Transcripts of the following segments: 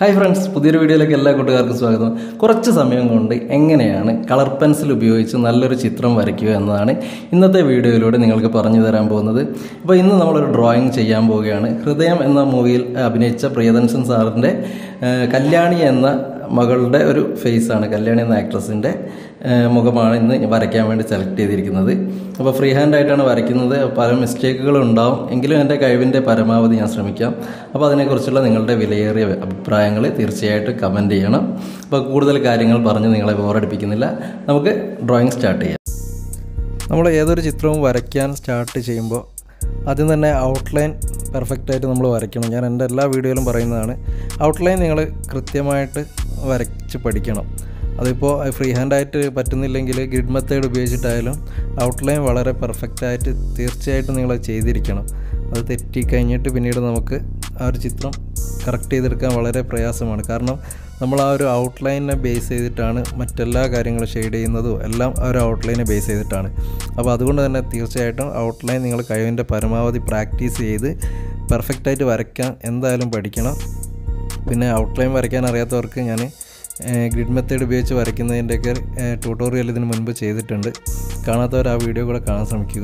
hi friends പുതിയൊരു വീഡിയോയിലേക്ക് എല്ലാ കൂട്ടുകാർക്കും സ്വാഗതം കുറച്ച് സമയം കൊണ്ട് എങ്ങനെയാണ് കളർ പെൻസിൽ ഉപയോഗിച്ച് നല്ലൊരു ചിത്രം വരയ്ക്കുക എന്നതാണ് ഇന്നത്തെ വീഡിയോയിലൂടെ നിങ്ങൾക്ക് പറഞ്ഞു തരാൻ പോകുന്നത് അപ്പോൾ ഇന്ന് നമ്മളൊരു ഡ്രോയിങ് ചെയ്യാൻ പോവുകയാണ് ഹൃദയം എന്ന മൂവിയിൽ അഭിനയിച്ച പ്രിയദർശൻ സാറിൻ്റെ ഏഹ്, കല്യാണി എന്ന മകളുടെ ഒരു ഫേസാണ് കല്യാണി എന്ന ആക്ട്രസിൻ്റെ മുഖമാണ് ഇന്ന് വരയ്ക്കാൻ വേണ്ടി സെലക്ട് ചെയ്തിരിക്കുന്നത് അപ്പോൾ ഫ്രീ ഹാൻഡ് ആയിട്ടാണ് വരയ്ക്കുന്നത് പല മിസ്റ്റേക്കുകളും ഉണ്ടാവും എങ്കിലും എൻ്റെ കഴിവിൻ്റെ പരമാവധി ഞാൻ ശ്രമിക്കാം അപ്പോൾ അതിനെക്കുറിച്ചുള്ള നിങ്ങളുടെ വിലയേറിയ അഭിപ്രായങ്ങൾ തീർച്ചയായിട്ടും കമൻറ്റ് ചെയ്യണം അപ്പോൾ കൂടുതൽ കാര്യങ്ങൾ പറഞ്ഞ് നിങ്ങളെ ബോറടിപ്പിക്കുന്നില്ല നമുക്ക് ഡ്രോയിങ് സ്റ്റാർട്ട് ചെയ്യാം നമ്മൾ ഏതൊരു ചിത്രവും വരയ്ക്കാൻ സ്റ്റാർട്ട് ചെയ്യുമ്പോൾ ആദ്യം തന്നെ ഔട്ട്ലൈൻ പെർഫെക്റ്റ് ആയിട്ട് നമ്മൾ വരയ്ക്കണം ഞാൻ എൻ്റെ എല്ലാ വീഡിയോയിലും പറയുന്നതാണ് ഔട്ട്ലൈൻ നിങ്ങൾ കൃത്യമായിട്ട് വരച്ച് പഠിക്കണം അതിപ്പോൾ ഫ്രീ ഹാൻഡായിട്ട് പറ്റുന്നില്ലെങ്കിൽ ഗ്രിഡ് മെത്തേഡ് ഉപയോഗിച്ചിട്ടായാലും ഔട്ട്ലൈൻ വളരെ പെർഫെക്റ്റ് ആയിട്ട് തീർച്ചയായിട്ടും നിങ്ങൾ ചെയ്തിരിക്കണം അത് തെറ്റി കഴിഞ്ഞിട്ട് പിന്നീട് നമുക്ക് ആ ഒരു ചിത്രം കറക്റ്റ് ചെയ്തെടുക്കാൻ വളരെ പ്രയാസമാണ് കാരണം നമ്മൾ ആ ഒരു ഔട്ട്ലൈനെ ബേസ് ചെയ്തിട്ടാണ് മറ്റെല്ലാ കാര്യങ്ങളും ഷെയ്ഡ് ചെയ്യുന്നതും എല്ലാം ആ ഒരു ഔട്ട്ലൈനെ ബേസ് ചെയ്തിട്ടാണ് അപ്പോൾ അതുകൊണ്ട് തന്നെ തീർച്ചയായിട്ടും ഔട്ട്ലൈൻ നിങ്ങൾ കഴിവിൻ്റെ പരമാവധി പ്രാക്ടീസ് ചെയ്ത് പെർഫെക്റ്റായിട്ട് വരയ്ക്കാൻ എന്തായാലും പഠിക്കണം പിന്നെ ഔട്ട്ലൈൻ വരയ്ക്കാൻ അറിയാത്തവർക്ക് ഞാൻ ഗ്രിഡ് മെത്തേഡ് ഉപയോഗിച്ച് വരയ്ക്കുന്നതിൻ്റെയൊക്കെ ട്യൂട്ടോറിയൽ ഇതിന് മുൻപ് ചെയ്തിട്ടുണ്ട് കാണാത്തവർ ആ വീഡിയോ കൂടെ കാണാൻ ശ്രമിക്കുക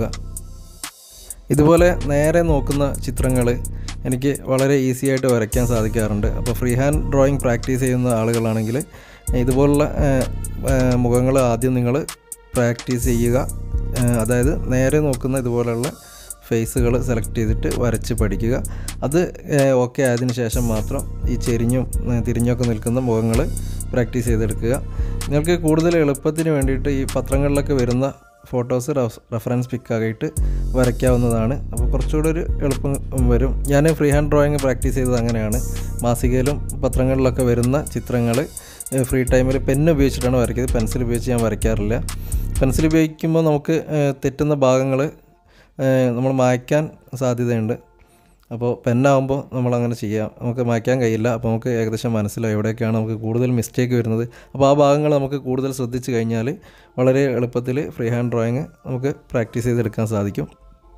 ഇതുപോലെ നേരെ നോക്കുന്ന ചിത്രങ്ങൾ എനിക്ക് വളരെ ഈസി ആയിട്ട് വരയ്ക്കാൻ സാധിക്കാറുണ്ട് അപ്പോൾ ഫ്രീ ഹാൻഡ് ഡ്രോയിങ് പ്രാക്ടീസ് ചെയ്യുന്ന ആളുകളാണെങ്കിൽ ഇതുപോലുള്ള മുഖങ്ങൾ ആദ്യം നിങ്ങൾ പ്രാക്ടീസ് ചെയ്യുക ആ, അതായത് നേരെ നോക്കുന്ന ഇതുപോലെയുള്ള ഫേസുകൾ സെലക്ട് ചെയ്തിട്ട് വരച്ച് പഠിക്കുക അത് ഓക്കെ ആയതിനു ശേഷം മാത്രം ഈ ചെരിഞ്ഞും ആ, തിരിഞ്ഞൊക്കെ നിൽക്കുന്ന മുഖങ്ങൾ പ്രാക്ടീസ് ചെയ്തെടുക്കുക നിങ്ങൾക്ക് കൂടുതൽ എളുപ്പത്തിന് വേണ്ടിയിട്ട് ഈ പത്രങ്ങളിലൊക്കെ വരുന്ന ഫോട്ടോസ് റെഫറൻസ് പിക്കായിട്ട് വരയ്ക്കാവുന്നതാണ് അപ്പോൾ കുറച്ചുകൂടെ ഒരു എളുപ്പം വരും ഞാൻ ഫ്രീ ഹാൻഡ് ഡ്രോയിങ് പ്രാക്ടീസ് ചെയ്തത് അങ്ങനെയാണ് മാസികയിലും പത്രങ്ങളിലൊക്കെ വരുന്ന ചിത്രങ്ങൾ ഫ്രീ ടൈമിൽ പെന്ന് ഉപയോഗിച്ചിട്ടാണ് വരയ്ക്കുന്നത് പെൻസിൽ ഉപയോഗിച്ച് ഞാൻ വരയ്ക്കാറില്ല പെൻസിൽ ഉപയോഗിക്കുമ്പോൾ നമുക്ക് ഏഹ്, തെറ്റുന്ന ഭാഗങ്ങൾ നമ്മൾ മായ്ക്കാൻ സാധ്യതയുണ്ട് അപ്പോൾ പെന്നാകുമ്പോൾ നമ്മൾ അങ്ങനെ ചെയ്യാം നമുക്ക് മായ്ക്കാൻ കഴിയില്ല അപ്പോൾ നമുക്ക് ഏകദേശം മനസ്സിലാവും എവിടെയൊക്കെയാണ് നമുക്ക് കൂടുതൽ മിസ്റ്റേക്ക് വരുന്നത് അപ്പോൾ ആ ഭാഗങ്ങൾ നമുക്ക് കൂടുതൽ ശ്രദ്ധിച്ചു കഴിഞ്ഞാൽ വളരെ എളുപ്പത്തിൽ ഫ്രീ ഹാൻഡ് ഡ്രോയിങ് നമുക്ക് പ്രാക്ടീസ് ചെയ്തെടുക്കാൻ സാധിക്കും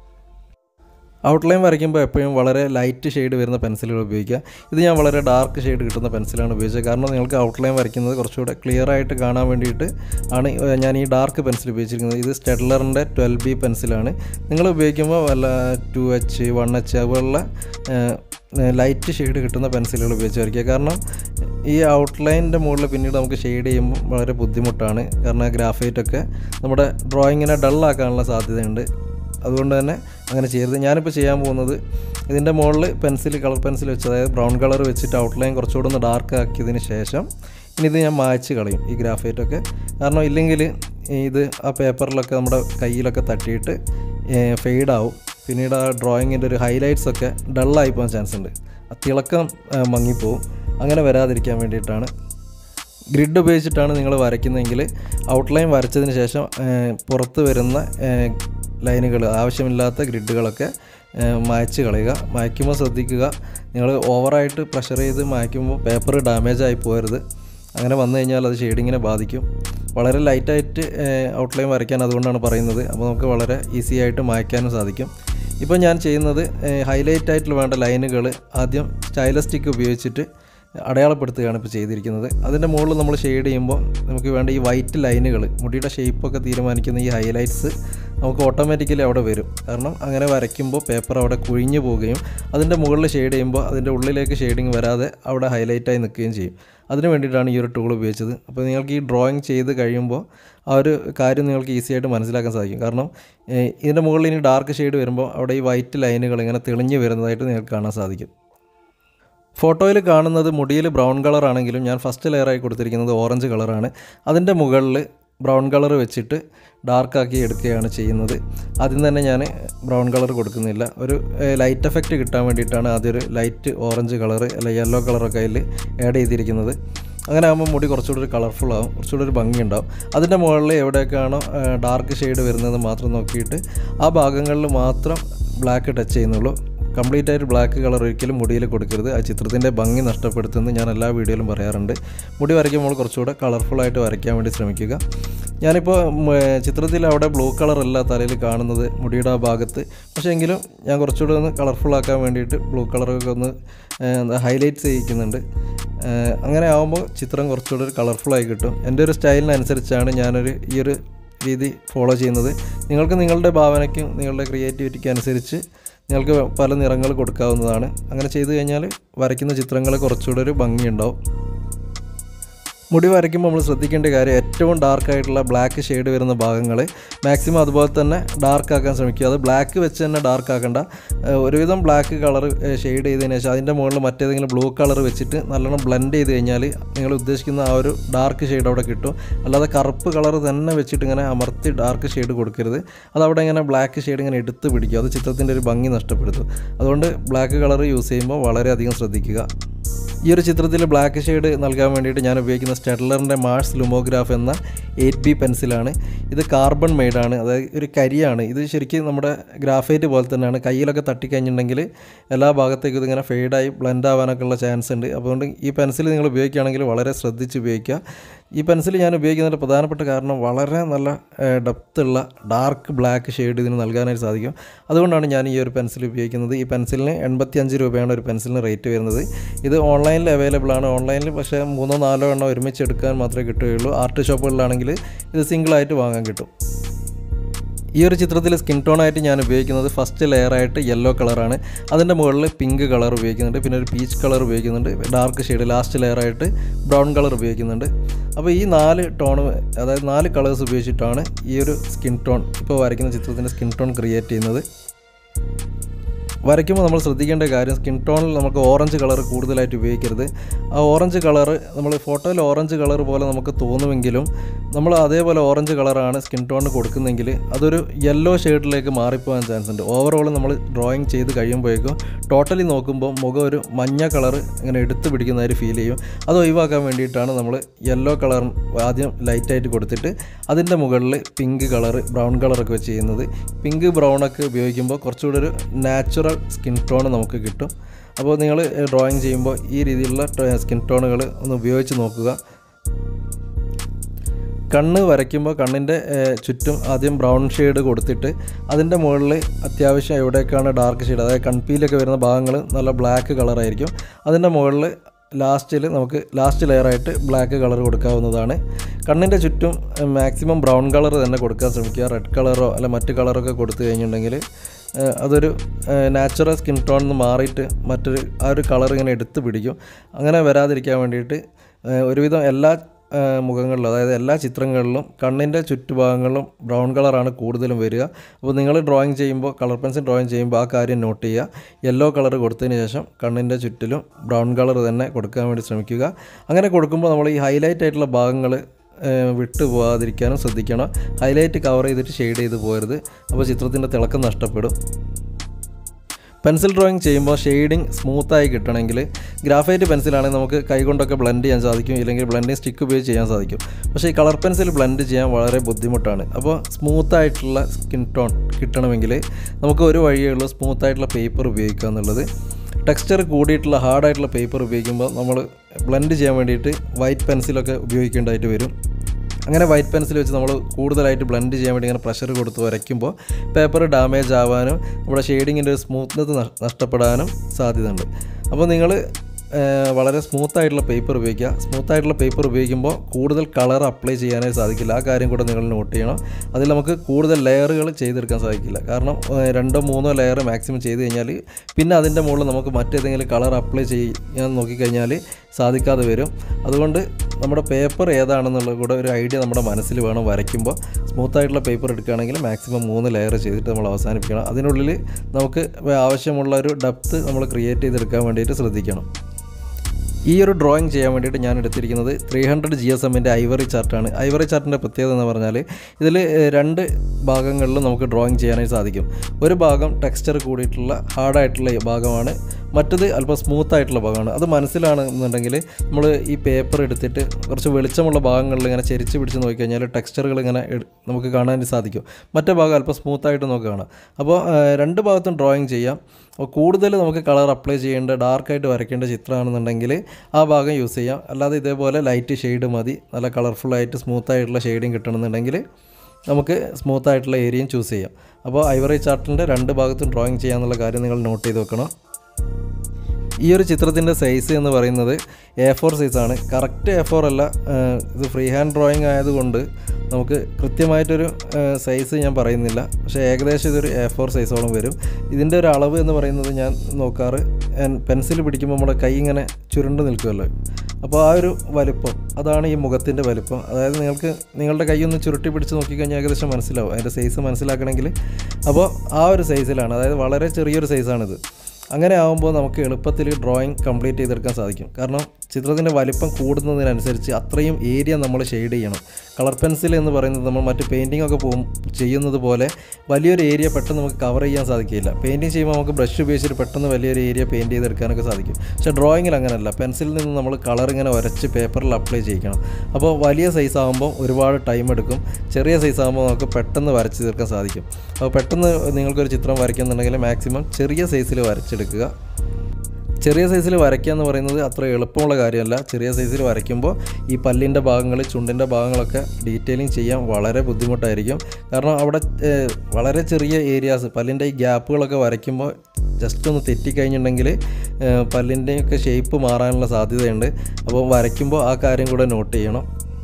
ഔട്ട്ലൈൻ വരയ്ക്കുമ്പോൾ എപ്പോഴും വളരെ ലൈറ്റ് ഷെയ്ഡ് വരുന്ന പെൻസിലുകൾ ഉപയോഗിക്കുക ഇത് ഞാൻ വളരെ ഡാർക്ക് ഷെയ്ഡ് കിട്ടുന്ന പെൻസിലാണ് ഉപയോഗിച്ചത് കാരണം നിങ്ങൾക്ക് ഔട്ട്ലൈൻ വരയ്ക്കുന്നത് കുറച്ചുകൂടെ ക്ലിയർ ആയിട്ട് കാണാൻ വേണ്ടിയിട്ട് ആണ് ഞാൻ ഈ ഡാർക്ക് പെൻസിൽ ഉപയോഗിച്ചിരിക്കുന്നത് ഇത് സ്റ്റെഡ്ലറിൻ്റെ ട്വൽവ് ബി പെൻസിലാണ് നിങ്ങൾ ഉപയോഗിക്കുമ്പോൾ വല്ല ടു എച്ച് വൺ എച്ച് അതുപോലുള്ള ലൈറ്റ് ഷെയ്ഡ് കിട്ടുന്ന പെൻസിലുകൾ ഉപയോഗിച്ച് വരയ്ക്കുക കാരണം ഈ ഔട്ട്ലൈനിൻ്റെ മുകളിൽ പിന്നീട് നമുക്ക് ഷെയ്ഡ് ചെയ്യുമ്പോൾ വളരെ ബുദ്ധിമുട്ടാണ് കാരണം ഗ്രാഫൈറ്റ് ഒക്കെ നമ്മുടെ ഡ്രോയിങ്ങിനെ ഡള്ളാക്കാനുള്ള സാധ്യതയുണ്ട് അതുകൊണ്ട് തന്നെ അങ്ങനെ ചെയ്യരുത് ഞാനിപ്പോൾ ചെയ്യാൻ പോകുന്നത് ഇതിൻ്റെ മുകളിൽ പെൻസിൽ കളർ പെൻസിൽ വെച്ച് അതായത് ബ്രൗൺ കളർ വെച്ചിട്ട് ഔട്ട്ലൈൻ കുറച്ചുകൂടെ ഒന്ന് ഡാർക്ക് ആക്കിയതിന് ശേഷം ഇനി ഇത് ഞാൻ മായ്ച്ച് കളയും ഈ ഗ്രാഫൈറ്റൊക്കെ കാരണം ഇല്ലെങ്കിൽ ഇത് ആ പേപ്പറിലൊക്കെ നമ്മുടെ കയ്യിലൊക്കെ തട്ടിയിട്ട് ഫെയ്ഡാവും പിന്നീട് ആ ഡ്രോയിങ്ങിൻ്റെ ഒരു ഹൈലൈറ്റ്സ് ഒക്കെ ഡള്ളായി പോകാൻ ചാൻസ് ഉണ്ട് ആ തിളക്കം ആ, മങ്ങിപ്പോവും അങ്ങനെ വരാതിരിക്കാൻ വേണ്ടിയിട്ടാണ് ഗ്രിഡ് ഉപയോഗിച്ചിട്ടാണ് നിങ്ങൾ വരയ്ക്കുന്നതെങ്കിൽ ഔട്ട്ലൈൻ വരച്ചതിന് ശേഷം ഏഹ്, പുറത്ത് വരുന്ന ലൈനുകൾ ആവശ്യമില്ലാത്ത ഗ്രിഡുകളൊക്കെ ഏഹ്, മായ്ച്ച് കളയുക മായ്ക്കുമ്പോൾ ശ്രദ്ധിക്കുക നിങ്ങൾ ഓവറായിട്ട് പ്രഷർ ചെയ്ത് മായ്ക്കുമ്പോൾ പേപ്പർ ഡാമേജ് ആയി പോകരുത് അങ്ങനെ വന്നു കഴിഞ്ഞാൽ അത് ഷെയ്ഡിങ്ങിനെ ബാധിക്കും വളരെ ലൈറ്റായിട്ട് ഔട്ട്ലൈൻ വരയ്ക്കാൻ അതുകൊണ്ടാണ് പറയുന്നത് അപ്പോൾ നമുക്ക് വളരെ ഈസി ആയിട്ട് മായ്ക്കാനും സാധിക്കും ഇപ്പോൾ ഞാൻ ചെയ്യുന്നത് ഹൈലൈറ്റ് ആയിട്ട് വേണ്ട ലൈനുകൾ ആദ്യം സ്റ്റൈലസ്റ്റിക് ഉപയോഗിച്ചിട്ട് അടയാളപ്പെടുത്തുകയാണ് ഇപ്പോൾ ചെയ്തിരിക്കുന്നത് അതിൻ്റെ മുകളിൽ നമ്മൾ ഷെയ്ഡ് ചെയ്യുമ്പോൾ നമുക്ക് വേണ്ട ഈ വൈറ്റ് ലൈനുകൾ മുടിയുടെ ഷേപ്പൊക്കെ തീരുമാനിക്കുന്ന ഈ ഹൈലൈറ്റ്സ് നമുക്ക് ഓട്ടോമാറ്റിക്കലി അവിടെ വരും കാരണം അങ്ങനെ വരയ്ക്കുമ്പോൾ പേപ്പർ അവിടെ കുഴിഞ്ഞു പോവുകയും അതിൻ്റെ മുകളിൽ ഷെയ്ഡ് ചെയ്യുമ്പോൾ അതിൻ്റെ ഉള്ളിലേക്ക് ഷെയ്ഡിങ് വരാതെ അവിടെ ഹൈലൈറ്റായി നിൽക്കുകയും ചെയ്യും അതിന് വേണ്ടിയിട്ടാണ് ഈ ഒരു ടൂൾ ഉപയോഗിച്ചത് അപ്പോൾ നിങ്ങൾക്ക് ഈ ഡ്രോയിങ് ചെയ്ത് കഴിയുമ്പോൾ ആ ഒരു കാര്യം നിങ്ങൾക്ക് ഈസി ആയിട്ട് മനസ്സിലാക്കാൻ സാധിക്കും കാരണം ഏഹ്, ഇതിൻ്റെ മുകളിൽ ഇനി ഡാർക്ക് ഷെയ്ഡ് വരുമ്പോൾ അവിടെ ഈ വൈറ്റ് ലൈനുകൾ ഇങ്ങനെ തെളിഞ്ഞു വരുന്നതായിട്ട് നിങ്ങൾക്ക് കാണാൻ സാധിക്കും ഫോട്ടോയിൽ കാണുന്നത് മുടിയിൽ ബ്രൗൺ കളർ ആണെങ്കിലും ഞാൻ ഫസ്റ്റ് ലെയറായി കൊടുത്തിരിക്കുന്നത് ഓറഞ്ച് കളറാണ് അതിൻ്റെ മുകളിൽ ബ്രൗൺ കളർ വെച്ചിട്ട് ഡാർക്കാക്കി എടുക്കുകയാണ് ചെയ്യുന്നത് ആദ്യം തന്നെ ഞാൻ ബ്രൗൺ കളർ കൊടുക്കുന്നില്ല ഒരു ലൈറ്റ് എഫക്റ്റ് കിട്ടാൻ വേണ്ടിയിട്ടാണ് ആദ്യം ഒരു ലൈറ്റ് ഓറഞ്ച് കളർ അല്ല യെല്ലോ കളറൊക്കെ അതിൽ ആഡ് ചെയ്തിരിക്കുന്നത് അങ്ങനെ ആകുമ്പോൾ മുടി കുറച്ചുകൂടി ഒരു കളർഫുൾ ആവും കുറച്ചുകൂടി ഒരു ഭംഗി ഉണ്ടാവും അതിൻ്റെ മുകളിൽ എവിടെയൊക്കെയാണോ ഡാർക്ക് ഷെയ്ഡ് വരുന്നത് മാത്രം നോക്കിയിട്ട് ആ ഭാഗങ്ങളിൽ മാത്രം ബ്ലാക്ക് ടച്ച് ചെയ്യുന്നുള്ളൂ കംപ്ലീറ്റ് ആയിട്ട് ബ്ലാക്ക് കളർ ഒരിക്കലും മുടിയിൽ കൊടുക്കരുത് ആ ചിത്രത്തിൻ്റെ ഭംഗി നഷ്ടപ്പെടുത്തുന്നത് ഞാൻ എല്ലാ വീഡിയോയിലും പറയാറുണ്ട് മുടി വരയ്ക്കുമ്പോൾ കുറച്ചുകൂടെ കളർഫുള്ളായിട്ട് വരയ്ക്കാൻ വേണ്ടി ശ്രമിക്കുക ഞാനിപ്പോൾ ചിത്രത്തിൽ അവിടെ ബ്ലൂ കളറല്ല തലയിൽ കാണുന്നത് മുടിയുടെ ആ ഭാഗത്ത് പക്ഷേ എങ്കിലും ഞാൻ കുറച്ചുകൂടെ ഒന്ന് കളർഫുൾ ആക്കാൻ വേണ്ടിയിട്ട് ബ്ലൂ കളറൊക്കെ ഒന്ന് ഏഹ്, എന്താ ഹൈലൈറ്റ്സ് ചെയ്യിക്കുന്നുണ്ട് ഏഹ്, അങ്ങനെ ആകുമ്പോൾ ചിത്രം കുറച്ചുകൂടെ ഒരു കളർഫുള്ളായി കിട്ടും എൻ്റെ ഒരു സ്റ്റൈലിനനുസരിച്ചാണ് ഞാനൊരു ഈ ഒരു രീതി ഫോളോ ചെയ്യുന്നത് നിങ്ങൾക്ക് നിങ്ങളുടെ ഭാവനയ്ക്കും നിങ്ങളുടെ ക്രിയേറ്റിവിറ്റിക്കും അനുസരിച്ച് നിങ്ങൾക്ക് പല നിറങ്ങൾ കൊടുക്കാവുന്നതാണ് അങ്ങനെ ചെയ്തു കഴിഞ്ഞാൽ വരയ്ക്കുന്ന ചിത്രങ്ങൾ കുറച്ചുകൂടെ ഒരു ഭംഗിയുണ്ടാവും മുടി വരയ്ക്കുമ്പോൾ നമ്മൾ ശ്രദ്ധിക്കേണ്ട കാര്യം ഏറ്റവും ഡാർക്ക് ആയിട്ടുള്ള ബ്ലാക്ക് ഷെയ്ഡ് വരുന്ന ഭാഗങ്ങൾ മാക്സിമം അതുപോലെ തന്നെ ഡാർക്ക് ആക്കാൻ ശ്രമിക്കുക അത് ബ്ലാക്ക് വെച്ച് തന്നെ ഡാർക്ക് ആക്കണ്ട ഏഹ് ഒരുവിധം ബ്ലാക്ക് കളർ ഷെയ്ഡ് ചെയ്തതിന് ശേഷം അതിൻ്റെ മുകളിൽ മറ്റേതെങ്കിലും ബ്ലൂ കളർ വെച്ചിട്ട് നല്ലോണം ബ്ലെൻഡ് ചെയ്ത് കഴിഞ്ഞാൽ നിങ്ങൾ ഉദ്ദേശിക്കുന്ന ആ ഒരു ഡാർക്ക് ഷെയ്ഡ് അവിടെ കിട്ടും അല്ലാതെ കറുപ്പ് കളർ തന്നെ വെച്ചിട്ട് ഇങ്ങനെ അമർത്തി ഡാർക്ക് ഷെയ്ഡ് കൊടുക്കരുത് അത് അവിടെ ഇങ്ങനെ ബ്ലാക്ക് ഷെയ്ഡ് ഇങ്ങനെ എടുത്ത് പിടിക്കും അത് ചിത്രത്തിൻ്റെ ഒരു ഭംഗി നഷ്ടപ്പെടുത്തും അതുകൊണ്ട് ബ്ലാക്ക് കളർ യൂസ് ചെയ്യുമ്പോൾ വളരെയധികം ശ്രദ്ധിക്കുക ഈ ഒരു ചിത്രത്തിൽ ബ്ലാക്ക് ഷെയ്ഡ് നൽകാൻ വേണ്ടിയിട്ട് ഞാൻ ഉപയോഗിക്കുന്ന സ്റ്റെഡ്ലറിൻ്റെ മാർസ് ലുമോഗ്രാഫ് എന്ന എയ്റ്റ് ബി പെൻസിലാണ് ഇത് കാർബൺ മെയ്ഡാണ് അതായത് ഒരു കരിയാണ് ഇത് ശരിക്കും നമ്മുടെ ഗ്രാഫൈറ്റ് പോലെ തന്നെയാണ് കയ്യിലൊക്കെ തട്ടിക്കഴിഞ്ഞിട്ടുണ്ടെങ്കിൽ എല്ലാ ഭാഗത്തേക്കും ഇതിങ്ങനെ ഫെയ്ഡായി ബ്ലെൻഡ് ആവാനൊക്കെ ഉള്ള ചാൻസ് ഉണ്ട് അതുകൊണ്ട് ഈ പെൻസിൽ നിങ്ങൾ ഉപയോഗിക്കുകയാണെങ്കിൽ വളരെ ശ്രദ്ധിച്ച് ഉപയോഗിക്കുക ഈ പെൻസിൽ ഞാൻ ഉപയോഗിക്കുന്നതിൻ്റെ പ്രധാനപ്പെട്ട കാരണം വളരെ നല്ല ഡെപ്ത് ഉള്ള ഡാർക്ക് ബ്ലാക്ക് ഷെയ്ഡ് ഇതിന് നൽകാനായിട്ട് സാധിക്കും അതുകൊണ്ടാണ് ഞാൻ ഈ ഒരു പെൻസിൽ ഉപയോഗിക്കുന്നത് ഈ പെൻസിലിന് എൺപത്തിയഞ്ച് രൂപയാണ് ഒരു പെൻസിലിന് റേറ്റ് വരുന്നത് ഇത് ഓൺലൈനിൽ അവൈലബിൾ ആണ് ഓൺലൈനിൽ പക്ഷേ മൂന്നോ നാലോ എണ്ണം ഒരുമിച്ച് എടുക്കാൻ മാത്രമേ കിട്ടുകയുള്ളൂ ആർട്ട് ഷോപ്പുകളിലാണെങ്കിൽ ഇത് സിംഗിളായിട്ട് വാങ്ങാൻ കിട്ടും ഈ ഒരു ചിത്രത്തിൽ സ്കിൻ ടോണായിട്ട് ഞാൻ ഉപയോഗിക്കുന്നത് ഫസ്റ്റ് ലെയറായിട്ട് യെല്ലോ കളറാണ് അതിൻ്റെ മുകളിൽ പിങ്ക് കളർ ഉപയോഗിക്കുന്നുണ്ട് പിന്നെ ഒരു പീച്ച് കളർ ഉപയോഗിക്കുന്നുണ്ട് ഡാർക്ക് ഷെയ്ഡ് ലാസ്റ്റ് ലെയറായിട്ട് ബ്രൗൺ കളർ ഉപയോഗിക്കുന്നുണ്ട് അപ്പോൾ ഈ നാല് ടോൺ അതായത് നാല് കളേഴ്സ് ഉപയോഗിച്ചിട്ടാണ് ഈ ഒരു സ്കിൻ ടോൺ ഇപ്പോൾ വരയ്ക്കുന്ന ചിത്രത്തിൻ്റെ സ്കിൻ ടോൺ ക്രിയേറ്റ് ചെയ്യുന്നത് വരയ്ക്കുമ്പോൾ നമ്മൾ ശ്രദ്ധിക്കേണ്ട കാര്യം സ്കിൻ ടോണിൽ നമുക്ക് ഓറഞ്ച് കളർ കൂടുതലായിട്ട് ഉപയോഗിക്കരുത് ആ ഓറഞ്ച് കളർ നമ്മൾ ഫോട്ടോയിൽ ഓറഞ്ച് കളർ പോലെ നമുക്ക് തോന്നുമെങ്കിലും നമ്മൾ അതേപോലെ ഓറഞ്ച് കളറാണ് സ്കിൻ ടോണിന് കൊടുക്കുന്നെങ്കിൽ അതൊരു യെല്ലോ ഷെയ്ഡിലേക്ക് മാറിപ്പോകാൻ ചാൻസ് ഉണ്ട് ഓവറോൾ നമ്മൾ ഡ്രോയിങ് ചെയ്ത് കഴിയുമ്പോഴേക്കും ടോട്ടലി നോക്കുമ്പോൾ മുഖം ഒരു മഞ്ഞ കളർ ഇങ്ങനെ എടുത്ത് പിടിക്കുന്നതായിട്ട് ഫീൽ ചെയ്യും അത് ഒഴിവാക്കാൻ വേണ്ടിയിട്ടാണ് നമ്മൾ യെല്ലോ കളർ ആദ്യം ലൈറ്റായിട്ട് കൊടുത്തിട്ട് അതിൻ്റെ മുകളിൽ പിങ്ക് കളർ ബ്രൗൺ കളറൊക്കെ വെച്ച് ചെയ്യുന്നത് പിങ്ക് ബ്രൗൺ ഒക്കെ ഉപയോഗിക്കുമ്പോൾ കുറച്ചുകൂടി ഒരു നാച്ചുറൽ സ്കിൻ ടോൺ നമുക്ക് കിട്ടും അപ്പോൾ നിങ്ങൾ ഡ്രോയിങ് ചെയ്യുമ്പോൾ ഈ രീതിയിലുള്ള സ്കിൻ ടോണുകൾ ഒന്ന് ഉപയോഗിച്ച് നോക്കുക കണ്ണ് വരയ്ക്കുമ്പോൾ കണ്ണിൻ്റെ ഏഹ്, ചുറ്റും ആദ്യം ബ്രൗൺ ഷെയ്ഡ് കൊടുത്തിട്ട് അതിൻ്റെ മുകളിൽ അത്യാവശ്യം എവിടേക്കാണ് ഡാർക്ക് ഷെയ്ഡ് അതായത് കൺപീലൊക്കെ വരുന്ന ഭാഗങ്ങൾ നല്ല ബ്ലാക്ക് കളറായിരിക്കും അതിൻ്റെ മുകളിൽ ലാസ്റ്റിൽ നമുക്ക് ലാസ്റ്റ് ലെയറായിട്ട് ബ്ലാക്ക് കളർ കൊടുക്കാവുന്നതാണ് കണ്ണിൻ്റെ ചുറ്റും മാക്സിമം ബ്രൗൺ കളർ തന്നെ കൊടുക്കാൻ ശ്രമിക്കുക റെഡ് കളറോ അല്ല മറ്റ് കളറൊക്കെ കൊടുത്തു കഴിഞ്ഞിട്ടുണ്ടെങ്കിൽ ഏഹ്, അതൊരു നാച്ചുറൽ സ്കിൻ ടോണിൽ നിന്ന് മാറിയിട്ട് മറ്റൊരു ആ ഒരു കളർ ഇങ്ങനെ എടുത്ത് പിടിക്കും അങ്ങനെ വരാതിരിക്കാൻ വേണ്ടിയിട്ട് ഏഹ്, ഒരുവിധം എല്ലാ ഏഹ്, മുഖങ്ങളിലും അതായത് എല്ലാ ചിത്രങ്ങളിലും കണ്ണിൻ്റെ ചുറ്റുഭാഗങ്ങളിലും ബ്രൗൺ കളറാണ് കൂടുതലും വരിക അപ്പോൾ നിങ്ങൾ ഡ്രോയിങ് ചെയ്യുമ്പോൾ കളർ പെൻസിൽ ഡ്രോയിങ് ചെയ്യുമ്പോൾ ആ കാര്യം നോട്ട് ചെയ്യുക യെല്ലോ കളർ കൊടുത്തതിന് ശേഷം കണ്ണിൻ്റെ ചുറ്റിലും ബ്രൗൺ കളർ തന്നെ കൊടുക്കാൻ വേണ്ടി ശ്രമിക്കുക അങ്ങനെ കൊടുക്കുമ്പോൾ നമ്മൾ ഈ ഹൈലൈറ്റ് ആയിട്ടുള്ള ഭാഗങ്ങൾ വിട്ടു പോകാതിരിക്കാനും ശ്രദ്ധിക്കണം ഹൈലൈറ്റ് കവർ ചെയ്തിട്ട് ഷെയ്ഡ് ചെയ്ത് പോകരുത് അപ്പോൾ ചിത്രത്തിൻ്റെ തിളക്കം നഷ്ടപ്പെടും പെൻസിൽ ഡ്രോയിങ് ചെയ്യുമ്പോൾ ഷെയ്ഡിങ് സ്മൂത്തായി കിട്ടണമെങ്കിൽ ഗ്രാഫൈറ്റ് പെൻസിലാണെങ്കിൽ നമുക്ക് കൈകൊണ്ടൊക്കെ ബ്ലെൻഡ് ചെയ്യാൻ സാധിക്കും ഇല്ലെങ്കിൽ ബ്ലെൻഡിങ് സ്റ്റിക്ക് ഉപയോഗിച്ച് ചെയ്യാൻ സാധിക്കും പക്ഷേ ഈ കളർ പെൻസിൽ ബ്ലെൻഡ് ചെയ്യാൻ വളരെ ബുദ്ധിമുട്ടാണ് അപ്പോൾ സ്മൂത്തായിട്ടുള്ള സ്കിൻ ടോൺ കിട്ടണമെങ്കിൽ നമുക്ക് ഒരു വഴിയേ ഉള്ളൂ സ്മൂത്തായിട്ടുള്ള പേപ്പർ ഉപയോഗിക്കുക എന്നുള്ളത് ടെക്സ്ചർ കൂടിയിട്ടുള്ള ഹാർഡായിട്ടുള്ള പേപ്പർ ഉപയോഗിക്കുമ്പോൾ നമ്മൾ ബ്ലെൻഡ് ചെയ്യാൻ വേണ്ടിയിട്ട് വൈറ്റ് പെൻസിലൊക്കെ ഉപയോഗിക്കേണ്ടതായിട്ട് വരും അങ്ങനെ വൈറ്റ് പെൻസിൽ വെച്ച് നമ്മൾ കൂടുതലായിട്ട് ബ്ലെൻഡ് ചെയ്യാൻ വേണ്ടി ഇങ്ങനെ പ്രഷർ കൊടുത്ത് വരയ്ക്കുമ്പോൾ പേപ്പർ ഡാമേജ് ആവാനും നമ്മുടെ ഷെയ്ഡിങ്ങിൻ്റെ ഒരു സ്മൂത്ത്നെസ് നഷ്ടപ്പെടാനും സാധ്യതയുണ്ട് അപ്പോൾ നിങ്ങൾ വളരെ സ്മൂത്തായിട്ടുള്ള പേപ്പർ ഉപയോഗിക്കുക സ്മൂത്തായിട്ടുള്ള പേപ്പർ ഉപയോഗിക്കുമ്പോൾ കൂടുതൽ കളർ അപ്ലൈ ചെയ്യാനായി സാധിക്കില്ല ആ കാര്യം കൂടെ നിങ്ങൾ നോട്ട് ചെയ്യണം അതിൽ നമുക്ക് കൂടുതൽ ലെയറുകൾ ചെയ്തെടുക്കാൻ സാധിക്കില്ല കാരണം ഏഹ്, രണ്ടോ മൂന്നോ ലെയർ മാക്സിമം ചെയ്ത് കഴിഞ്ഞാൽ പിന്നെ അതിൻ്റെ മുകളിൽ നമുക്ക് മറ്റേതെങ്കിലും കളർ അപ്ലൈ ചെയ്യാൻ നോക്കിക്കഴിഞ്ഞാൽ സാധിക്കാതെ വരും അതുകൊണ്ട് നമ്മുടെ പേപ്പർ ഏതാണെന്നുള്ള കൂടെ ഒരു ഐഡിയ നമ്മുടെ മനസ്സിൽ വേണം വരയ്ക്കുമ്പോൾ സ്മൂത്തായിട്ടുള്ള പേപ്പർ എടുക്കുകയാണെങ്കിൽ മാക്സിമം മൂന്ന് ലെയർ ചെയ്തിട്ട് നമ്മൾ അവസാനിപ്പിക്കണം അതിനുള്ളിൽ നമുക്ക് ആവശ്യമുള്ള ഒരു ഡെപ്ത് നമ്മൾ ക്രിയേറ്റ് ചെയ്തെടുക്കാൻ വേണ്ടിയിട്ട് ശ്രദ്ധിക്കണം ഈ ഒരു ഡ്രോയിങ് ചെയ്യാൻ വേണ്ടിയിട്ട് ഞാൻ എടുത്തിരിക്കുന്നത് ത്രീ ഹൺഡ്രഡ് ജി എസ് എമ്മിൻ്റെ ഐവറി ചാർട്ടാണ് ഐവറി ചാർട്ടിൻ്റെ പ്രത്യേകത എന്ന് പറഞ്ഞാൽ ഇതിൽ രണ്ട് ഭാഗങ്ങളിലും നമുക്ക് ഡ്രോയിങ് ചെയ്യാനായി സാധിക്കും ഒരു ഭാഗം ടെക്സ്ചർ കൂടിയിട്ടുള്ള ഹാർഡായിട്ടുള്ള ഭാഗമാണ് മറ്റത് അല്പം സ്മൂത്ത് ആയിട്ടുള്ള ഭാഗമാണ് അത് മനസ്സിലാണെന്നുണ്ടെങ്കിൽ നമ്മൾ ഈ പേപ്പർ എടുത്തിട്ട് കുറച്ച് വെളിച്ചമുള്ള ഭാഗങ്ങളിൽ ഇങ്ങനെ ചെരിച്ച് പിടിച്ച് നോക്കിക്കഴിഞ്ഞാൽ ടെക്സ്ചറുകൾ ഇങ്ങനെ എട്- നമുക്ക് കാണാൻ സാധിക്കും മറ്റേ ഭാഗം അല്പം സ്മൂത്തായിട്ട് നമുക്ക് കാണാം അപ്പോൾ ആ, രണ്ട് ഭാഗത്തും ഡ്രോയിങ് ചെയ്യാം അപ്പോൾ കൂടുതൽ നമുക്ക് കളർ അപ്ലൈ ചെയ്യേണ്ട ഡാർക്കായിട്ട് വരയ്ക്കേണ്ട ചിത്രമാണെന്നുണ്ടെങ്കിൽ ആ ഭാഗം യൂസ് ചെയ്യാം അല്ലാതെ ഇതേപോലെ ലൈറ്റ് ഷെയ്ഡ് മതി നല്ല കളർഫുള്ളായിട്ട് സ്മൂത്തായിട്ടുള്ള ഷെയ്ഡിങ് കിട്ടണമെന്നുണ്ടെങ്കിൽ നമുക്ക് സ്മൂത്ത് ആയിട്ടുള്ള ഏരിയയും ചൂസ് ചെയ്യാം അപ്പോൾ ഐവറി ചാർട്ടിൻ്റെ രണ്ട് ഭാഗത്തും ഡ്രോയിങ് ചെയ്യാന്നുള്ള കാര്യം നിങ്ങൾ നോട്ട് ചെയ്ത് വെക്കണം ഈ ഒരു ചിത്രത്തിൻ്റെ സൈസ് എന്ന് പറയുന്നത് എ ഫോർ സൈസാണ് കറക്റ്റ് എ ഫോർ അല്ല ഏഹ് ഇത് ഫ്രീ ഹാൻഡ് ഡ്രോയിങ് ആയതുകൊണ്ട് നമുക്ക് കൃത്യമായിട്ടൊരു സൈസ് ഞാൻ പറയുന്നില്ല പക്ഷേ ഏകദേശം ഇതൊരു എ ഫോർ സൈസോളം വരും ഇതിൻ്റെ ഒരു അളവ് എന്ന് പറയുന്നത് ഞാൻ നോക്കാറ് പെൻസിൽ പിടിക്കുമ്പോൾ നമ്മുടെ കൈ ഇങ്ങനെ ചുരുണ്ട് നിൽക്കുമല്ലോ അപ്പോൾ ആ ഒരു വലുപ്പം അതാണ് ഈ മുഖത്തിൻ്റെ വലുപ്പം അതായത് നിങ്ങൾക്ക് നിങ്ങളുടെ കൈ ഒന്ന് ചുരുട്ടി പിടിച്ച് നോക്കിക്കഴിഞ്ഞാൽ ഏകദേശം മനസ്സിലാവും അതിൻ്റെ സൈസ് മനസ്സിലാക്കണമെങ്കിൽ അപ്പോൾ ആ ഒരു സൈസിലാണ് അതായത് വളരെ ചെറിയൊരു സൈസാണിത് അങ്ങനെ ആകുമ്പോൾ നമുക്ക് എളുപ്പത്തിൽ ഡ്രോയിങ് കംപ്ലീറ്റ് ചെയ്തെടുക്കാൻ സാധിക്കും കാരണം ചിത്രത്തിൻ്റെ വലിപ്പം കൂടുന്നതിനനുസരിച്ച് അത്രയും ഏരിയ നമ്മൾ ഷെയ്ഡ് ചെയ്യണം കളർ പെൻസിൽ എന്ന് പറയുന്നത് നമ്മൾ മറ്റ് പെയിൻറ്റിംഗ് ഒക്കെ പോകും ചെയ്യുന്നത് പോലെ വലിയൊരു ഏരിയ പെട്ടെന്ന് നമുക്ക് കവർ ചെയ്യാൻ സാധിക്കില്ല പെയിൻറ്റിങ് ചെയ്യുമ്പോൾ നമുക്ക് ബ്രഷ് ഉപയോഗിച്ചിട്ട് പെട്ടെന്ന് വലിയൊരു ഏരിയ പെയിൻറ്റ് ചെയ്തെടുക്കാനൊക്കെ സാധിക്കും പക്ഷേ ഡ്രോയിങ്ങിൽ അങ്ങനെയല്ല പെൻസിലിൽ നിന്ന് നമ്മൾ കളർ ഇങ്ങനെ ഉരച്ച് പേപ്പറിൽ അപ്ലൈ ചെയ്യിക്കണം അപ്പോൾ വലിയ സൈസ് ആകുമ്പോൾ ഒരുപാട് ടൈം എടുക്കും ചെറിയ സൈസ് ആകുമ്പോൾ നമുക്ക് പെട്ടെന്ന് വരച്ച് തീർക്കാൻ സാധിക്കും അപ്പോൾ പെട്ടെന്ന് നിങ്ങൾക്കൊരു ചിത്രം വരയ്ക്കുന്നുണ്ടെങ്കിൽ മാക്സിമം ചെറിയ സൈസിൽ വരച്ചെടുക്കുക ചെറിയ സൈസിൽ വരയ്ക്കുക എന്ന് പറയുന്നത് അത്ര എളുപ്പമുള്ള കാര്യമല്ല ചെറിയ സൈസിൽ വരയ്ക്കുമ്പോൾ ഈ പല്ലിൻ്റെ ഭാഗങ്ങൾ ചുണ്ടിൻ്റെ ഭാഗങ്ങളൊക്കെ ഡീറ്റെയിലിംഗ് ചെയ്യാൻ വളരെ ബുദ്ധിമുട്ടായിരിക്കും കാരണം അവിടെ ഏഹ്, വളരെ ചെറിയ ഏരിയാസ് പല്ലിൻ്റെ ഈ ഗ്യാപ്പുകളൊക്കെ വരയ്ക്കുമ്പോൾ ജസ്റ്റ് ഒന്ന് തെറ്റിക്കഴിഞ്ഞിട്ടുണ്ടെങ്കിൽ പല്ലിൻ്റെയൊക്കെ ഷേപ്പ് മാറാനുള്ള സാധ്യതയുണ്ട് അപ്പോൾ വരയ്ക്കുമ്പോൾ ആ കാര്യം കൂടെ നോട്ട് ചെയ്യണം